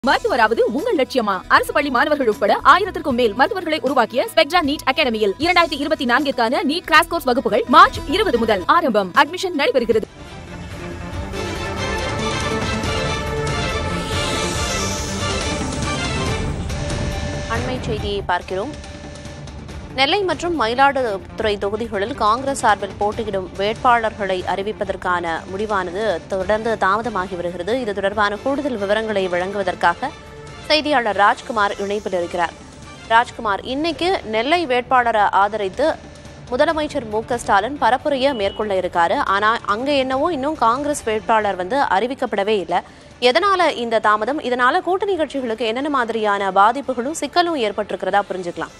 மருத்துவராவது உங்கள் லட்சியமா அரசு பள்ளி மாணவர்கள் உட்பட ஆயிரத்திற்கும் மேல் மருத்துவர்களை உருவாக்கிய ஸ்பெக்ட்ரா நீட் அகாடமியில் இரண்டாயிரத்தி இருபத்தி நான்கிற்கான நீட் கிராஸ் கோர்ஸ் வகுப்புகள் மார்ச் இருபது முதல் ஆரம்பம் அட்மிஷன் நடைபெறுகிறது அண்மை செய்தியை பார்க்கிறோம் நெல்லை மற்றும் மயிலாடுதுறை தொகுதிகளில் காங்கிரஸ் சார்பில் போட்டியிடும் வேட்பாளர்களை அறிவிப்பதற்கான முடிவானது தொடர்ந்து தாமதமாகி வருகிறது இது தொடர்பான கூடுதல் விவரங்களை வழங்குவதற்காக செய்தியாளர் ராஜ்குமார் இணைப்பில் இருக்கிறார் ராஜ்குமார் இன்னைக்கு நெல்லை வேட்பாளரை ஆதரித்து முதலமைச்சர் மு க ஸ்டாலின் பரப்புரையை மேற்கொள்ள இருக்காரு ஆனா அங்க என்னவோ இன்னும் காங்கிரஸ் வேட்பாளர் வந்து அறிவிக்கப்படவே இல்லை எதனால இந்த தாமதம் இதனால கூட்டணி கட்சிகளுக்கு என்னென்ன மாதிரியான பாதிப்புகளும் சிக்கலும் ஏற்பட்டிருக்கிறதா புரிஞ்சுக்கலாம்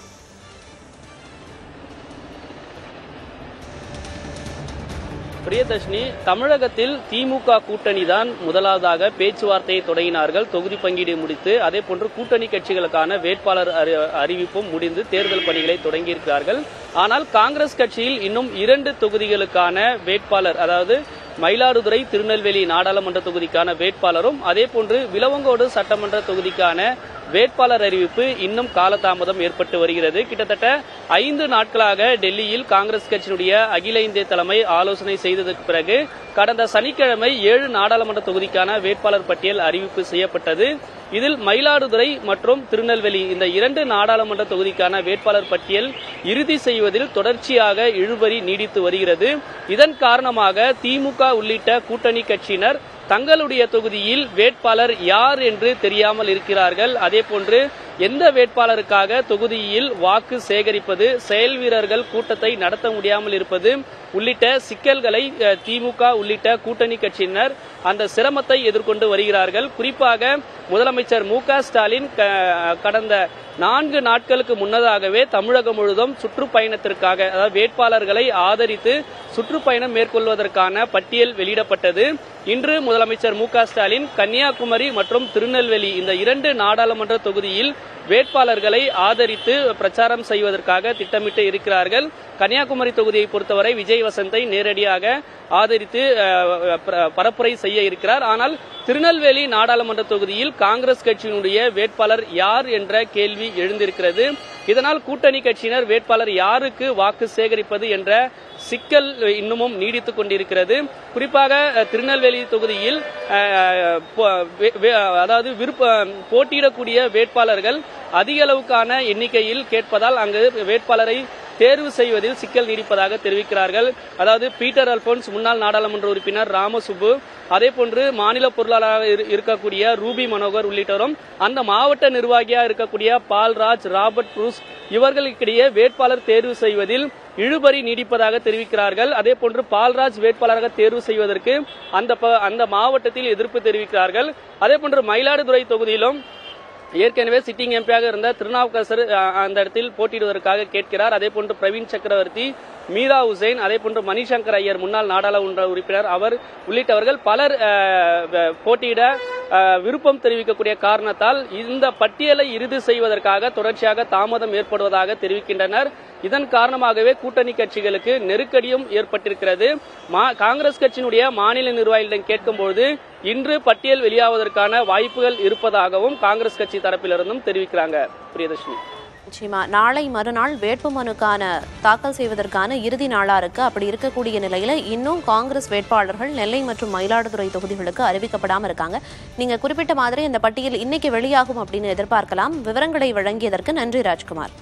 பிரியதர்ஷினி தமிழகத்தில் திமுக கூட்டணி தான் முதலாவதாக பேச்சுவார்த்தையை தொடங்கினார்கள் தொகுதி பங்கீடு முடித்து அதே போன்று கூட்டணி கட்சிகளுக்கான வேட்பாளர் அறி- அறிவிப்பும் முடிந்து தேர்தல் பணிகளை தொடங்கியிருக்கிறார்கள் ஆனால் காங்கிரஸ் கட்சியில் இன்னும் இரண்டு தொகுதிகளுக்கான வேட்பாளர் அதாவது மயிலாடுதுறை திருநெல்வேலி நாடாளுமன்ற தொகுதிக்கான வேட்பாளரும் அதே போன்று விலவங்கோடு சட்டமன்ற தொகுதிக்கான வேட்பாளர் அறிவிப்பு இன்னும் காலதாமதம் ஏற்பட்டு வருகிறது கிட்டத்தட்ட ஐந்து நாட்களாக டெல்லியில் காங்கிரஸ் கட்சியினுடைய அகில இந்திய தலைமை ஆலோசனை செய்ததற்கு பிறகு கடந்த சனிக்கிழமை ஏழு நாடாளுமன்ற தொகுதிக்கான வேட்பாளர் பட்டியல் அறிவிப்பு செய்யப்பட்டது இதில் மயிலாடுதுறை மற்றும் திருநெல்வேலி இந்த இரண்டு நாடாளுமன்ற தொகுதிக்கான வேட்பாளர் பட்டியல் இறுதி செய்வதில் தொடர்ச்சியாக இழுபறி நீடித்து வருகிறது இதன் காரணமாக திமுக உள்ளிட்ட கூட்டணி கட்சியினர் தங்களுடைய தொகுதியில் வேட்பாளர் யார் என்று தெரியாமல் இருக்கிறார்கள் அதே போன்று எந்த வேட்பாளருக்காக தொகுதியில் வாக்கு சேகரிப்பது செயல் வீரர்கள் கூட்டத்தை நடத்த முடியாமல் இருப்பது உள்ளிட்ட சிக்கல்களை அஹ், திமுக உள்ளிட்ட கூட்டணி கட்சியினர் அந்த சிரமத்தை எதிர்கொண்டு வருகிறார்கள் குறிப்பாக முதலமைச்சர் மு க ஸ்டாலின் க- கடந்த நான்கு நாட்களுக்கு முன்னதாகவே தமிழகம் முழுவதும் சுற்றுப்பயணத்திற்காக அதாவது வேட்பாளர்களை ஆதரித்து சுற்றுப்பயணம் மேற்கொள்வதற்கான பட்டியல் வெளியிடப்பட்டது இன்று முதலமைச்சர் மு க ஸ்டாலின் கன்னியாகுமரி மற்றும் திருநெல்வேலி இந்த இரண்டு நாடாளுமன்ற தொகுதியில் வேட்பாளர்களை ஆதரித்து பிரச்சாரம் செய்வதற்காக திட்டமிட்டு இருக்கிறார்கள் கன்னியாகுமரி தொகுதியை பொறுத்தவரை விஜய் வசந்தை நேரடியாக ஆதரித்து அஹ், பர- பரப்புரை செய்ய இருக்கிறார் ஆனால் திருநெல்வேலி நாடாளுமன்ற தொகுதியில் காங்கிரஸ் கட்சியினுடைய வேட்பாளர் யார் என்ற கேள்வி எழுந்திருக்கிறது இதனால் கூட்டணி கட்சியினர் வேட்பாளர் யாருக்கு வாக்கு சேகரிப்பது என்ற சிக்கல் இன்னமும் நீடித்துக் கொண்டிருக்கிறது குறிப்பாக அஹ், திருநெல்வேலி தொகுதியில் அஹ், பொ- வே- வே- அதாவது விருப்ப போட்டியிடக்கூடிய வேட்பாளர்கள் அதிக அளவுக்கான எண்ணிக்கையில் கேட்பதால் அங்கு வேட்பாளரை தேர்வு செய்வதில் சிக்கல் நீடிப்பதாக தெரிவிக்கிறார்கள் அதாவது பீட்டர் அல்போன்ஸ் முன்னாள் நாடாளுமன்ற உறுப்பினர் ராமசுப்பு அதே போன்று மாநில பொருளாளராக இரு- இருக்கக்கூடிய ரூபி மனோகர் உள்ளிட்டோரும் அந்த மாவட்ட நிர்வாகியாக இருக்கக்கூடிய பால்ராஜ் ராபர்ட் ப்ரூஸ் இவர்களுக்கிடையே வேட்பாளர் தேர்வு செய்வதில் இழுபறி நீடிப்பதாக தெரிவிக்கிறார்கள் அதே போன்று பால்ராஜ் வேட்பாளராக தேர்வு செய்வதற்கு அந்த ப- அந்த மாவட்டத்தில் எதிர்ப்பு தெரிவிக்கிறார்கள் அதே போன்று மயிலாடுதுறை தொகுதியிலும் ஏற்கனவே சிட்டிங் எம்பியாக இருந்த திருநாவுக்கரசர் அஹ், அந்த இடத்தில் போட்டியிடுவதற்காக கேட்கிறார் அதே போன்று பிரவீன் சக்கரவர்த்தி மீரா உசைன் அதே போன்று மணிசங்கர் ஐயர் முன்னாள் நாடாளுமன்ற உறுப்பினர் அவர் உள்ளிட்டவர்கள் பலர் அஹ், வ- போட்டியிட அஹ், விருப்பம் தெரிவிக்கக்கூடிய காரணத்தால் இந்த பட்டியலை இறுதி செய்வதற்காக தொடர்ச்சியாக தாமதம் ஏற்படுவதாக தெரிவிக்கின்றனர் இதன் காரணமாகவே கூட்டணி கட்சிகளுக்கு நெருக்கடியும் ஏற்பட்டிருக்கிறது மா- காங்கிரஸ் கட்சியினுடைய மாநில நிர்வாகிகளிடம் கேட்கும்போது இன்று பட்டியல் வெளியாவதற்கான வாய்ப்புகள் இருப்பதாகவும் காங்கிரஸ் கட்சி தரப்பிலிருந்தும் தெரிவிக்கிறாங்க பிரியதர்ஷினி நிச்சயமா நாளை மறுநாள் வேட்புமனுக்கான தாக்கல் செய்வதற்கான இறுதி நாளா இருக்கு அப்படி இருக்கக்கூடிய நிலையில இன்னும் காங்கிரஸ் வேட்பாளர்கள் நெல்லை மற்றும் மயிலாடுதுறை தொகுதிகளுக்கு அறிவிக்கப்படாம இருக்காங்க நீங்க குறிப்பிட்ட மாதிரி இந்த பட்டியல் இன்னைக்கு வெளியாகும் அப்படின்னு எதிர்பார்க்கலாம் விவரங்களை வழங்கியதற்கு நன்றி ராஜ்குமார்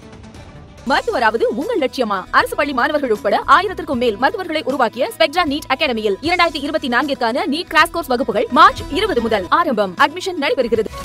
மருத்துவராவது உங்கள் லட்சியமா அரசு பள்ளி மாணவர்கள் உட்பட ஆயிரத்திற்கும் மேல் மருத்துவர்களை உருவாக்கிய ஸ்பெக்ட்ரா நீட் அகாடமியில் இரண்டாயிரத்தி இருபத்தி நான்கிற்கான நீட் கிராஸ் கோர்ஸ் வகுப்புகள் மார்ச் இருபது முதல் ஆரம்பம் அட்மிஷன் நடைபெறுகிறது